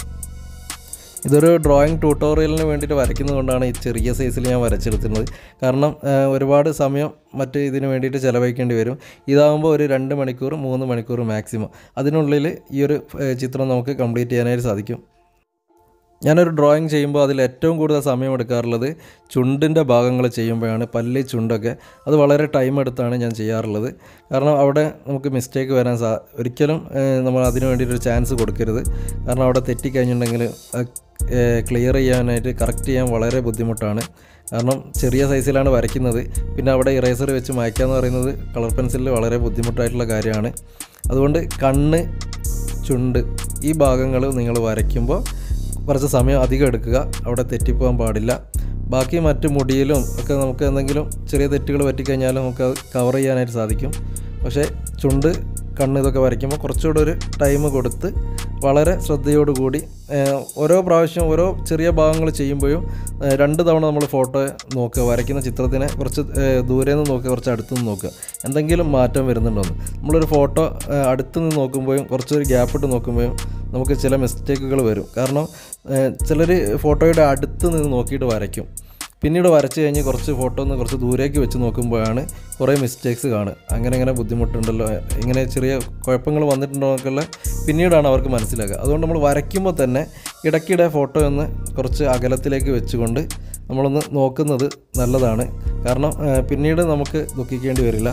ഇതൊരു ഡ്രോയിങ് ട്യൂട്ടോറിയലിന് വേണ്ടിയിട്ട് വരയ്ക്കുന്നതുകൊണ്ടാണ് ഈ ചെറിയ സൈസിൽ ഞാൻ വരച്ചെടുത്തിരുന്നത് കാരണം ആ, ഒരുപാട് സമയം മറ്റ് ഇതിന് വേണ്ടിയിട്ട് ചിലവഴിക്കേണ്ടി വരും ഇതാകുമ്പോൾ ഒരു രണ്ട് മണിക്കൂർ മൂന്ന് മണിക്കൂർ മാക്സിമം അതിനുള്ളിൽ ഈ ഒരു ഏ, ചിത്രം നമുക്ക് കംപ്ലീറ്റ് ചെയ്യാനായിട്ട് സാധിക്കും ഞാനൊരു ഡ്രോയിങ് ചെയ്യുമ്പോൾ അതിൽ ഏറ്റവും കൂടുതൽ സമയം എടുക്കാറുള്ളത് ചുണ്ടിൻ്റെ ഭാഗങ്ങൾ ചെയ്യുമ്പോഴാണ് പല്ല് ചുണ്ടൊക്കെ അത് വളരെ ടൈം എടുത്താണ് ഞാൻ ചെയ്യാറുള്ളത് കാരണം അവിടെ നമുക്ക് മിസ്റ്റേക്ക് വരാൻ സാ ഒരിക്കലും ഏഹ്, നമ്മൾ അതിന് വേണ്ടിയിട്ടൊരു ചാൻസ് കൊടുക്കരുത് കാരണം അവിടെ തെറ്റിക്കഴിഞ്ഞിട്ടുണ്ടെങ്കിൽ ക്ലിയർ ചെയ്യാനായിട്ട് കറക്റ്റ് ചെയ്യാൻ വളരെ ബുദ്ധിമുട്ടാണ് കാരണം ചെറിയ സൈസിലാണ് വരയ്ക്കുന്നത് പിന്നെ അവിടെ ഇറേസർ വെച്ച് മായ്ക്കുക എന്ന് പറയുന്നത് കളർ പെൻസിലിൽ വളരെ ബുദ്ധിമുട്ടായിട്ടുള്ള കാര്യമാണ് അതുകൊണ്ട് കണ്ണ് ചുണ്ട് ഈ ഭാഗങ്ങൾ നിങ്ങൾ വരയ്ക്കുമ്പോൾ കുറച്ച് സമയം അധികം എടുക്കുക അവിടെ തെറ്റിപ്പോകാൻ പാടില്ല ബാക്കി മറ്റ് മുടിയിലും ഒക്കെ നമുക്ക് എന്തെങ്കിലും ചെറിയ തെറ്റുകൾ പറ്റിക്കഴിഞ്ഞാലും നമുക്ക് അത് കവർ ചെയ്യാനായിട്ട് സാധിക്കും പക്ഷേ ചുണ്ട് കണ്ണ് ഇതൊക്കെ വരയ്ക്കുമ്പോൾ കുറച്ചുകൂടെ ഒരു ടൈം കൊടുത്ത് വളരെ ശ്രദ്ധയോടുകൂടി ഏഹ്, ഓരോ പ്രാവശ്യം ഓരോ ചെറിയ ഭാഗങ്ങൾ ചെയ്യുമ്പോഴും ഏഹ്, രണ്ട് തവണ നമ്മൾ ഫോട്ടോ നോക്കുക വരയ്ക്കുന്ന ചിത്രത്തിനെ കുറച്ച് ഏഹ്, ദൂരെ നിന്ന് നോക്കുക കുറച്ച് അടുത്ത് നിന്ന് നോക്കുക എന്തെങ്കിലും മാറ്റം വരുന്നുണ്ടോയെന്ന് നമ്മളൊരു ഫോട്ടോ ഏഹ്, അടുത്ത് നിന്ന് നോക്കുമ്പോഴും കുറച്ചൊരു ഗ്യാപ്പ് ഇട്ട് നോക്കുമ്പോഴും നമുക്ക് ചില മിസ്റ്റേക്കുകൾ വരും കാരണം ചിലർ ഫോട്ടോയുടെ അടുത്ത് നിന്ന് നോക്കിയിട്ട് വരയ്ക്കും പിന്നീട് വരച്ച് കഴിഞ്ഞ് കുറച്ച് ഫോട്ടോ ഒന്ന് കുറച്ച് ദൂരേക്ക് വെച്ച് നോക്കുമ്പോഴാണ് കുറേ മിസ്റ്റേക്സ് കാണുക അങ്ങനെ ഇങ്ങനെ ബുദ്ധിമുട്ടുണ്ടല്ലോ ഇങ്ങനെ ചെറിയ കുഴപ്പങ്ങൾ വന്നിട്ടുണ്ടോ എന്നൊക്കെയുള്ള പിന്നീടാണ് അവർക്ക് മനസ്സിലാക്കുക അതുകൊണ്ട് നമ്മൾ വരയ്ക്കുമ്പോൾ തന്നെ ഇടയ്ക്കിടെ ഫോട്ടോ ഒന്ന് കുറച്ച് അകലത്തിലേക്ക് വെച്ചുകൊണ്ട് നമ്മളൊന്ന് നോക്കുന്നത് നല്ലതാണ് കാരണം ഏഹ്, പിന്നീട് നമുക്ക് ദുഃഖിക്കേണ്ടി വരില്ല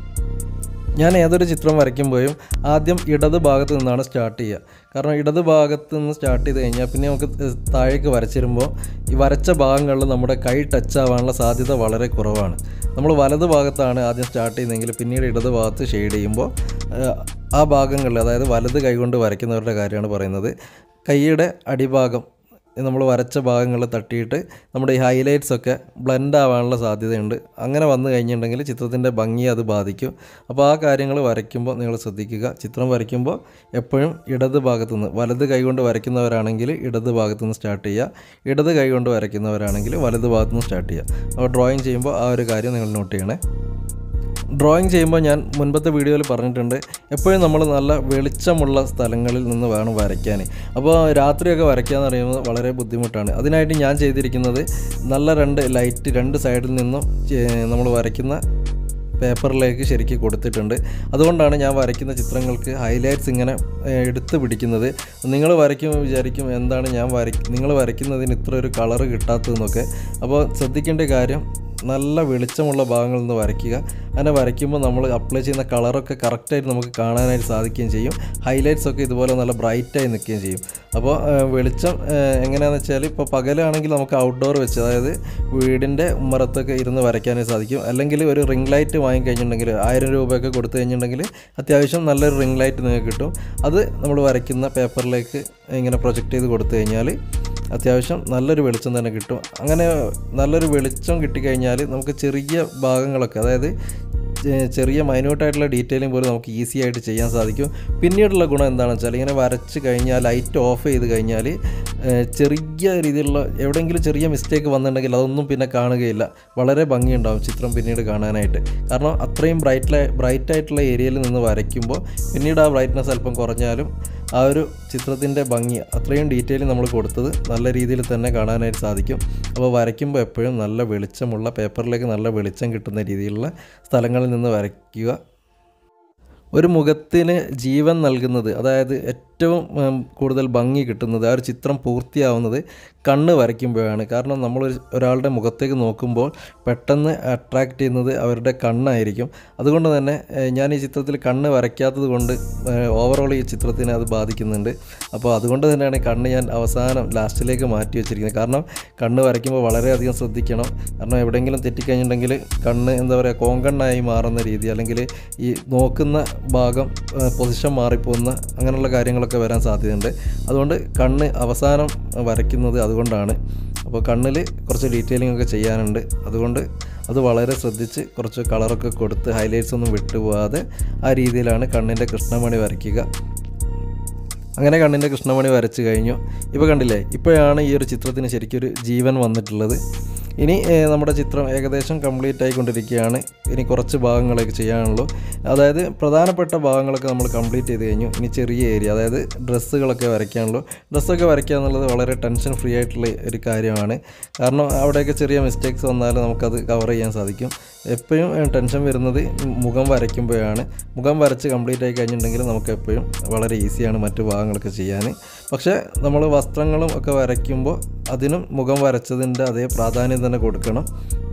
ഞാൻ ഏതൊരു ചിത്രം വരയ്ക്കുമ്പോഴും ആദ്യം ഇടത് ഭാഗത്ത് നിന്നാണ് സ്റ്റാർട്ട് ചെയ്യുക കാരണം ഇടത് ഭാഗത്ത് നിന്ന് സ്റ്റാർട്ട് ചെയ്ത് കഴിഞ്ഞാൽ പിന്നെ നമുക്ക് താഴേക്ക് വരച്ചിരുമ്പോൾ ഈ വരച്ച ഭാഗങ്ങളിൽ നമ്മുടെ കൈ ടച്ച് ആവാനുള്ള സാധ്യത വളരെ കുറവാണ് നമ്മൾ വലത് ഭാഗത്താണ് ആദ്യം സ്റ്റാർട്ട് ചെയ്യുന്നതെങ്കിൽ പിന്നീട് ഇടത് ഭാഗത്ത് ഷെയ്ഡ് ചെയ്യുമ്പോൾ ഏഹ്, ആ ഭാഗങ്ങളിൽ അതായത് വലത് കൈ കൊണ്ട് വരയ്ക്കുന്നവരുടെ കാര്യമാണ് പറയുന്നത് കൈയുടെ അടിഭാഗം നമ്മൾ വരച്ച ഭാഗങ്ങളിൽ തട്ടിയിട്ട് നമ്മുടെ ഈ ഹൈലൈറ്റ്സ് ഒക്കെ ബ്ലെൻഡ് ആവാനുള്ള സാധ്യതയുണ്ട് അങ്ങനെ വന്നു കഴിഞ്ഞിട്ടുണ്ടെങ്കിൽ ചിത്രത്തിൻ്റെ ഭംഗി അത് ബാധിക്കും അപ്പോൾ ആ കാര്യങ്ങൾ വരയ്ക്കുമ്പോൾ നിങ്ങൾ ശ്രദ്ധിക്കുക ചിത്രം വരയ്ക്കുമ്പോൾ എപ്പോഴും ഇടത് ഭാഗത്തു നിന്ന് വലത് കൈ കൊണ്ട് വരയ്ക്കുന്നവരാണെങ്കിൽ ഇടത് ഭാഗത്തു നിന്ന് സ്റ്റാർട്ട് ചെയ്യുക ഇടത് കൈ കൊണ്ട് വരയ്ക്കുന്നവരാണെങ്കിൽ വലത് ഭാഗത്തു നിന്ന് സ്റ്റാർട്ട് ചെയ്യുക അപ്പോൾ ഡ്രോയിങ് ചെയ്യുമ്പോൾ ആ ഒരു കാര്യം നിങ്ങൾ നോട്ട് ചെയ്യണേ ഡ്രോയിങ് ചെയ്യുമ്പോൾ ഞാൻ മുൻപത്തെ വീഡിയോയിൽ പറഞ്ഞിട്ടുണ്ട് എപ്പോഴും നമ്മൾ നല്ല വെളിച്ചമുള്ള സ്ഥലങ്ങളിൽ നിന്ന് വേണം വരയ്ക്കാൻ അപ്പോൾ രാത്രിയൊക്കെ വരയ്ക്കുക എന്ന് പറയുന്നത് വളരെ ബുദ്ധിമുട്ടാണ് അതിനായിട്ട് ഞാൻ ചെയ്തിരിക്കുന്നത് നല്ല രണ്ട് ലൈറ്റ് രണ്ട് സൈഡിൽ നിന്നും നമ്മൾ വരയ്ക്കുന്ന പേപ്പറിലേക്ക് ശരിക്കും കൊടുത്തിട്ടുണ്ട് അതുകൊണ്ടാണ് ഞാൻ വരയ്ക്കുന്ന ചിത്രങ്ങൾക്ക് ഹൈലൈറ്റ്സ് ഇങ്ങനെ ഏഹ്, എടുത്ത് പിടിക്കുന്നത് നിങ്ങൾ വരയ്ക്കുമ്പോൾ വിചാരിക്കും എന്താണ് ഞാൻ വരയ്ക്ക നിങ്ങൾ വരയ്ക്കുന്നതിന് ഇത്ര ഒരു കളറ് കിട്ടാത്തതെന്നൊക്കെ അപ്പോൾ ശ്രദ്ധിക്കേണ്ട കാര്യം നല്ല വെളിച്ചമുള്ള ഭാഗങ്ങളിൽ നിന്ന് വരയ്ക്കുക അങ്ങനെ വരയ്ക്കുമ്പോൾ നമ്മൾ അപ്ലൈ ചെയ്യുന്ന കളറൊക്കെ കറക്റ്റായിട്ട് നമുക്ക് കാണാനായിട്ട് സാധിക്കുകയും ചെയ്യും ഹൈലൈറ്റ്സ് ഒക്കെ ഇതുപോലെ നല്ല ബ്രൈറ്റായി നിൽക്കുകയും ചെയ്യും അപ്പോൾ ഏഹ്, വെളിച്ചം ഏഹ്, എങ്ങനെയാണെന്ന് വെച്ചാൽ ഇപ്പോൾ പകലാണെങ്കിൽ നമുക്ക് ഔട്ട്ഡോർ വെച്ച് അതായത് വീടിൻ്റെ ഉമ്മറത്തൊക്കെ ഇരുന്ന് വരയ്ക്കാനായി സാധിക്കും അല്ലെങ്കിൽ ഒരു റിംഗ് ലൈറ്റ് വാങ്ങിക്കഴിഞ്ഞിട്ടുണ്ടെങ്കിൽ ആയിരം രൂപയൊക്കെ കൊടുത്തു കഴിഞ്ഞിട്ടുണ്ടെങ്കിൽ അത്യാവശ്യം നല്ലൊരു റിംഗ് ലൈറ്റ് നിങ്ങൾക്ക് കിട്ടും അത് നമ്മൾ വരയ്ക്കുന്ന പേപ്പറിലേക്ക് ഇങ്ങനെ പ്രൊജക്റ്റ് ചെയ്ത് കൊടുത്തു കഴിഞ്ഞാൽ അത്യാവശ്യം നല്ലൊരു വെളിച്ചം തന്നെ കിട്ടും അങ്ങനെ നല്ലൊരു വെളിച്ചം കിട്ടിക്കഴിഞ്ഞാൽ നമുക്ക് ചെറിയ ഭാഗങ്ങളൊക്കെ അതായത് ചെ- ചെറിയ മൈന്യൂട്ടായിട്ടുള്ള ഡീറ്റെയിലിംഗ് പോലും നമുക്ക് ഈസി ആയിട്ട് ചെയ്യാൻ സാധിക്കും പിന്നീടുള്ള ഗുണം എന്താണെന്ന് വെച്ചാൽ ഇങ്ങനെ വരച്ച് കഴിഞ്ഞാൽ ലൈറ്റ് ഓഫ് ചെയ്ത് കഴിഞ്ഞാൽ ഏഹ്, ചെറിയ രീതിയിലുള്ള എവിടെയെങ്കിലും ചെറിയ മിസ്റ്റേക്ക് വന്നിട്ടുണ്ടെങ്കിൽ അതൊന്നും പിന്നെ കാണുകയില്ല വളരെ ഭംഗിയുണ്ടാവും ചിത്രം പിന്നീട് കാണാനായിട്ട് കാരണം അത്രയും ബ്രൈറ്റ് ബ്രൈറ്റ് ആയിട്ടുള്ള ഏരിയയിൽ നിന്ന് വരയ്ക്കുമ്പോൾ പിന്നീട് ആ ബ്രൈറ്റ്നസ് അല്പം കുറഞ്ഞാലും ആ ഒരു ചിത്രത്തിൻ്റെ ഭംഗി അത്രയും ഡീറ്റെയിൽ നമ്മൾ കൊടുത്തത് നല്ല രീതിയിൽ തന്നെ കാണാനായിട്ട് സാധിക്കും അപ്പോൾ വരയ്ക്കുമ്പോൾ എപ്പോഴും നല്ല വെളിച്ചമുള്ള പേപ്പറിലേക്ക് നല്ല വെളിച്ചം കിട്ടുന്ന രീതിയിലുള്ള സ്ഥലങ്ങളിൽ നിന്ന് വരയ്ക്കുക ഒരു മുഖത്തിന് ജീവൻ നൽകുന്നത് അതായത് ഏറ്റവും ഉം, കൂടുതൽ ഭംഗി കിട്ടുന്നത് ആ ഒരു ചിത്രം പൂർത്തിയാവുന്നത് കണ്ണ് വരയ്ക്കുമ്പോഴാണ് കാരണം നമ്മൾ ഒരു- ഒരാളുടെ മുഖത്തേക്ക് നോക്കുമ്പോൾ പെട്ടെന്ന് അട്രാക്റ്റ് ചെയ്യുന്നത് അവരുടെ കണ്ണായിരിക്കും അതുകൊണ്ട് തന്നെ ഏഹ്, ഞാൻ ഈ ചിത്രത്തിൽ കണ്ണ് വരയ്ക്കാത്തത് കൊണ്ട് ഓവറോൾ ഈ ചിത്രത്തിനെ അത് ബാധിക്കുന്നുണ്ട് അപ്പോൾ അതുകൊണ്ട് തന്നെയാണ് കണ്ണ് ഞാൻ അവസാനം ലാസ്റ്റിലേക്ക് മാറ്റി വെച്ചിരിക്കുന്നത് കാരണം കണ്ണ് വരയ്ക്കുമ്പോൾ വളരെയധികം ശ്രദ്ധിക്കണം കാരണം എവിടെയെങ്കിലും തെറ്റിക്കഴിഞ്ഞിട്ടുണ്ടെങ്കിൽ കണ്ണ് എന്താ പറയുക കോങ്കണ്ണായി മാറുന്ന രീതി അല്ലെങ്കിൽ ഈ നോക്കുന്ന ഭാഗം പൊസിഷൻ മാറിപ്പോകുന്ന അങ്ങനെയുള്ള കാര്യങ്ങളൊക്കെ വരാൻ സാധ്യതയുണ്ട് അതുകൊണ്ട് കണ്ണ് അവസാനം വരയ്ക്കുന്നത് അതുകൊണ്ടാണ് അപ്പോൾ കണ്ണിൽ കുറച്ച് ഡീറ്റെയിലിംഗ് ഒക്കെ ചെയ്യാനുണ്ട് അതുകൊണ്ട് അത് വളരെ ശ്രദ്ധിച്ച് കുറച്ച് കളറൊക്കെ കൊടുത്ത് ഹൈലൈറ്റ്സ് ഒന്നും വിട്ടുപോകാതെ ആ രീതിയിലാണ് കണ്ണിൻ്റെ കൃഷ്ണമണി വരയ്ക്കുക അങ്ങനെ കണ്ണിൻ്റെ കൃഷ്ണമണി വരച്ച് കഴിഞ്ഞു ഇപ്പോൾ കണ്ടില്ലേ ഇപ്പോഴാണ് ഈ ഒരു ചിത്രത്തിന് ശരിക്കൊരു ജീവൻ വന്നിട്ടുള്ളത് ഇനി ഏഹ്, നമ്മുടെ ചിത്രം ഏകദേശം കംപ്ലീറ്റ് ആയിക്കൊണ്ടിരിക്കുകയാണ് ഇനി കുറച്ച് ഭാഗങ്ങളൊക്കെ ചെയ്യാനുള്ളൂ അതായത് പ്രധാനപ്പെട്ട ഭാഗങ്ങളൊക്കെ നമ്മൾ കംപ്ലീറ്റ് ചെയ്ത് കഴിഞ്ഞു ഇനി ചെറിയ ഏരിയ അതായത് ഡ്രസ്സുകളൊക്കെ വരയ്ക്കാനുള്ളൂ ഡ്രസ്സൊക്കെ വരയ്ക്കുക എന്നുള്ളത് വളരെ ടെൻഷൻ ഫ്രീ ആയിട്ടുള്ള ഒരു കാര്യമാണ് കാരണം അവിടെയൊക്കെ ചെറിയ മിസ്റ്റേക്സ് വന്നാൽ നമുക്കത് കവർ ചെയ്യാൻ സാധിക്കും എപ്പോഴും ഏഹ്, ടെൻഷൻ വരുന്നത് മുഖം വരയ്ക്കുമ്പോഴാണ് മുഖം വരച്ച് കംപ്ലീറ്റ് ആയി കഴിഞ്ഞിട്ടുണ്ടെങ്കിൽ നമുക്ക് എപ്പോഴും വളരെ ഈസിയാണ് മറ്റു ഭാഗങ്ങളൊക്കെ ചെയ്യാൻ പക്ഷേ നമ്മൾ വസ്ത്രങ്ങളും ഒക്കെ വരയ്ക്കുമ്പോൾ അതിനും മുഖം വരച്ചതിൻ്റെ അതേ പ്രാധാന്യം തന്നെ കൊടുക്കണം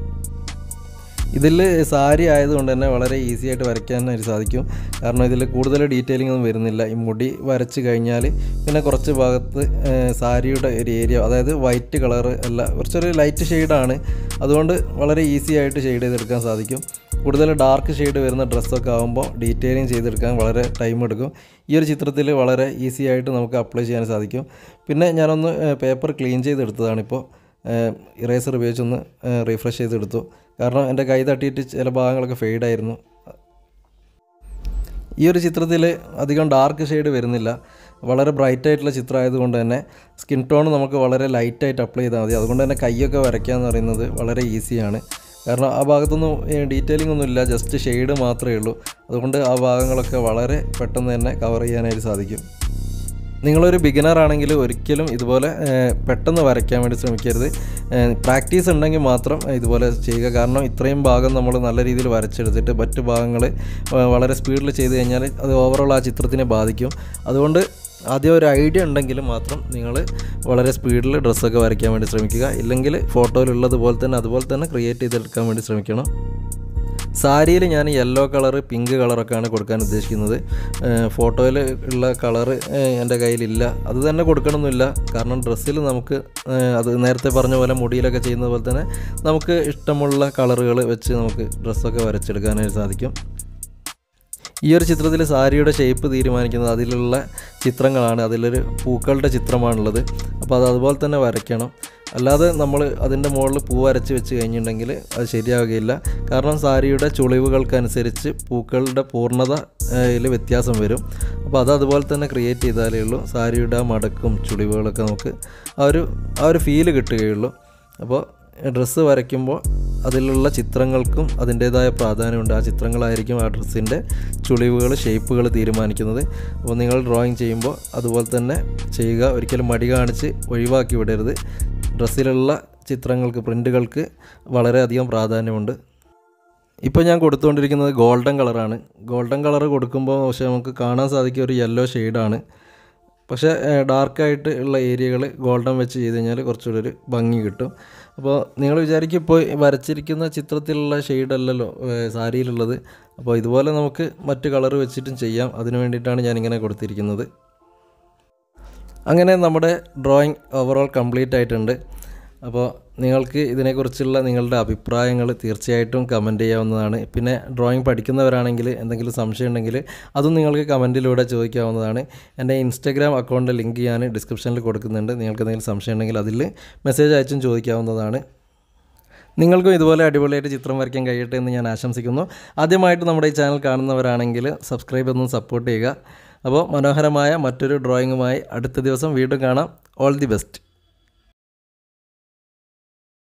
ഇതിൽ സാരി ആയതുകൊണ്ട് തന്നെ വളരെ ഈസി ആയിട്ട് വരയ്ക്കാനായിട്ട് സാധിക്കും കാരണം ഇതിൽ കൂടുതൽ ഡീറ്റെയിലിംഗ് ഒന്നും വരുന്നില്ല ഈ മുടി വരച്ച് കഴിഞ്ഞാൽ പിന്നെ കുറച്ച് ഭാഗത്ത് ഏഹ്, സാരിയുടെ ഒരു ഏരിയ അതായത് വൈറ്റ് കളറ് അല്ല കുറച്ചൊരു ലൈറ്റ് ഷെയ്ഡാണ് അതുകൊണ്ട് വളരെ ഈസി ആയിട്ട് ഷെയ്ഡ് ചെയ്തെടുക്കാൻ സാധിക്കും കൂടുതൽ ഡാർക്ക് ഷെയ്ഡ് വരുന്ന ഡ്രസ്സൊക്കെ ആകുമ്പോൾ ഡീറ്റെയിലിംഗ് ചെയ്തെടുക്കാൻ വളരെ ടൈം എടുക്കും ഈ ഒരു ചിത്രത്തിൽ വളരെ ഈസി ആയിട്ട് നമുക്ക് അപ്ലൈ ചെയ്യാൻ സാധിക്കും പിന്നെ ഞാനൊന്ന് പേപ്പർ ക്ലീൻ ചെയ്തെടുത്തതാണിപ്പോൾ ഇറേസർ ഉപയോഗിച്ചൊന്ന് റീഫ്രഷ് ചെയ്തെടുത്തു കാരണം എൻ്റെ കൈ തട്ടിയിട്ട് ചില ഭാഗങ്ങളൊക്കെ ഫെയ്ഡായിരുന്നു ഈ ഒരു ചിത്രത്തിൽ അധികം ഡാർക്ക് ഷെയ്ഡ് വരുന്നില്ല വളരെ ബ്രൈറ്റ് ആയിട്ടുള്ള ചിത്രം ആയതുകൊണ്ട് തന്നെ സ്കിൻ ടോൺ നമുക്ക് വളരെ ലൈറ്റായിട്ട് അപ്ലൈ ചെയ്താൽ മതി അതുകൊണ്ട് തന്നെ കൈയൊക്കെ വരയ്ക്കുക എന്ന് പറയുന്നത് വളരെ ഈസിയാണ് കാരണം ആ ഭാഗത്തൊന്നും ഡീറ്റെയിലിംഗ് ഒന്നുമില്ല ജസ്റ്റ് ഷെയ്ഡ് മാത്രമേ ഉള്ളൂ അതുകൊണ്ട് ആ ഭാഗങ്ങളൊക്കെ വളരെ പെട്ടെന്ന് തന്നെ കവർ ചെയ്യാനായിട്ട് സാധിക്കും നിങ്ങളൊരു ബിഗിനർ ആണെങ്കിൽ ഒരിക്കലും ഇതുപോലെ ഏഹ്, പെട്ടെന്ന് വരയ്ക്കാൻ വേണ്ടി ശ്രമിക്കരുത് പ്രാക്ടീസ് ഉണ്ടെങ്കിൽ മാത്രം ഇതുപോലെ ചെയ്യുക കാരണം ഇത്രയും ഭാഗം നമ്മൾ നല്ല രീതിയിൽ വരച്ചെടുത്തിട്ട് മറ്റു ഭാഗങ്ങൾ വളരെ സ്പീഡിൽ ചെയ്ത് കഴിഞ്ഞാൽ അത് ഓവറോൾ ആ ചിത്രത്തിനെ ബാധിക്കും അതുകൊണ്ട് ആദ്യം ഒരു ഐഡിയ ഉണ്ടെങ്കിൽ മാത്രം നിങ്ങൾ വളരെ സ്പീഡിൽ ഡ്രസ്സൊക്കെ വരയ്ക്കാൻ വേണ്ടി ശ്രമിക്കുക ഇല്ലെങ്കിൽ ഫോട്ടോയിലുള്ളതുപോലെ തന്നെ അതുപോലെ തന്നെ ക്രിയേറ്റ് ചെയ്തെടുക്കാൻ വേണ്ടി ശ്രമിക്കണം സാരിയിൽ ഞാൻ യെല്ലോ കളറ് പിങ്ക് കളറൊക്കെയാണ് കൊടുക്കാൻ ഉദ്ദേശിക്കുന്നത് ഫോട്ടോയിൽ ഉള്ള കളറ് എൻ്റെ കയ്യിലില്ല അത് തന്നെ കൊടുക്കണമെന്നില്ല കാരണം ഡ്രസ്സിൽ നമുക്ക് ഏഹ്, അത് നേരത്തെ പറഞ്ഞ പോലെ മുടിയിലൊക്കെ ചെയ്യുന്ന പോലെ തന്നെ നമുക്ക് ഇഷ്ടമുള്ള കളറുകൾ വെച്ച് നമുക്ക് ഡ്രസ്സൊക്കെ വരച്ചെടുക്കാനായിട്ട് സാധിക്കും ഈ ഒരു ചിത്രത്തിൽ സാരിയുടെ ഷേപ്പ് തീരുമാനിക്കുന്നത് അതിലുള്ള ചിത്രങ്ങളാണ് അതിലൊരു പൂക്കളുടെ ചിത്രമാണുള്ളത് അപ്പോൾ അത് അതുപോലെ തന്നെ വരയ്ക്കണം അല്ലാതെ നമ്മൾ അതിൻ്റെ മുകളിൽ പൂ വരച്ച് വെച്ച് കഴിഞ്ഞിട്ടുണ്ടെങ്കിൽ അത് ശരിയാവുകയില്ല കാരണം സാരിയുടെ ചുളിവുകൾക്കനുസരിച്ച് പൂക്കളുടെ പൂർണ്ണത യിൽ വ്യത്യാസം വരും അപ്പോൾ അത് അതുപോലെ തന്നെ ക്രിയേറ്റ് ചെയ്താലേ ഉള്ളൂ സാരിയുടെ ആ മടക്കും ചുളിവുകളൊക്കെ നമുക്ക് ആ ഒരു ആ ഒരു ഫീല് കിട്ടുകയുള്ളൂ അപ്പോൾ ഡ്രസ്സ് വരയ്ക്കുമ്പോൾ അതിലുള്ള ചിത്രങ്ങൾക്കും അതിൻ്റേതായ പ്രാധാന്യമുണ്ട് ആ ചിത്രങ്ങളായിരിക്കും ആ ഡ്രസ്സിൻ്റെ ചുളിവുകൾ ഷേപ്പുകൾ തീരുമാനിക്കുന്നത് അപ്പോൾ നിങ്ങൾ ഡ്രോയിങ് ചെയ്യുമ്പോൾ അതുപോലെ തന്നെ ചെയ്യുക ഒരിക്കലും മടി കാണിച്ച് ഒഴിവാക്കി വിടരുത് ഡ്രസ്സിലുള്ള ചിത്രങ്ങൾക്ക് പ്രിൻ്റുകൾക്ക് വളരെയധികം പ്രാധാന്യമുണ്ട് ഇപ്പോൾ ഞാൻ കൊടുത്തുകൊണ്ടിരിക്കുന്നത് ഗോൾഡൻ കളറാണ് ഗോൾഡൻ കളർ കൊടുക്കുമ്പോൾ പക്ഷേ നമുക്ക് കാണാൻ സാധിക്കുക ഒരു യെല്ലോ ഷെയ്ഡാണ് പക്ഷേ ഡാർക്കായിട്ട് ഉള്ള ഏരിയകൾ ഗോൾഡൻ വെച്ച് ചെയ്ത് കഴിഞ്ഞാൽ കുറച്ചുകൂടി ഒരു ഭംഗി കിട്ടും അപ്പോൾ നിങ്ങൾ വിചാരിക്കും ഇപ്പോൾ വരച്ചിരിക്കുന്ന ചിത്രത്തിലുള്ള ഷെയ്ഡല്ലല്ലോ സാരിയിലുള്ളത് അപ്പോൾ ഇതുപോലെ നമുക്ക് മറ്റ് കളർ വെച്ചിട്ടും ചെയ്യാം അതിനു വേണ്ടിയിട്ടാണ് ഞാനിങ്ങനെ കൊടുത്തിരിക്കുന്നത് അങ്ങനെ നമ്മുടെ ഡ്രോയിങ് ഓവറോൾ കംപ്ലീറ്റ് ആയിട്ടുണ്ട് അപ്പോൾ നിങ്ങൾക്ക് ഇതിനെക്കുറിച്ചുള്ള നിങ്ങളുടെ അഭിപ്രായങ്ങൾ തീർച്ചയായിട്ടും കമൻറ്റ് ചെയ്യാവുന്നതാണ് പിന്നെ ഡ്രോയിങ് പഠിക്കുന്നവരാണെങ്കിൽ എന്തെങ്കിലും സംശയം ഉണ്ടെങ്കിൽ അതും നിങ്ങൾക്ക് കമൻറ്റിലൂടെ ചോദിക്കാവുന്നതാണ് എൻ്റെ ഇൻസ്റ്റഗ്രാം അക്കൗണ്ടിൻ്റെ ലിങ്ക് ഞാൻ ഡിസ്ക്രിപ്ഷനിൽ കൊടുക്കുന്നുണ്ട് നിങ്ങൾക്ക് എന്തെങ്കിലും സംശയം ഉണ്ടെങ്കിൽ അതിൽ മെസ്സേജ് അയച്ചും ചോദിക്കാവുന്നതാണ് നിങ്ങൾക്കും ഇതുപോലെ അടിപൊളിയായിട്ട് ചിത്രം വരയ്ക്കാൻ കഴിയട്ടെ എന്ന് ഞാൻ ആശംസിക്കുന്നു ആദ്യമായിട്ട് നമ്മുടെ ഈ ചാനൽ കാണുന്നവരാണെങ്കിൽ സബ്സ്ക്രൈബ് ഒന്ന് സപ്പോർട്ട് ചെയ്യുക അപ്പോൾ മനോഹരമായ മറ്റൊരു ഡ്രോയിങ്ങുമായി അടുത്ത ദിവസം വീണ്ടും കാണാം ഓൾ ദി ബെസ്റ്റ്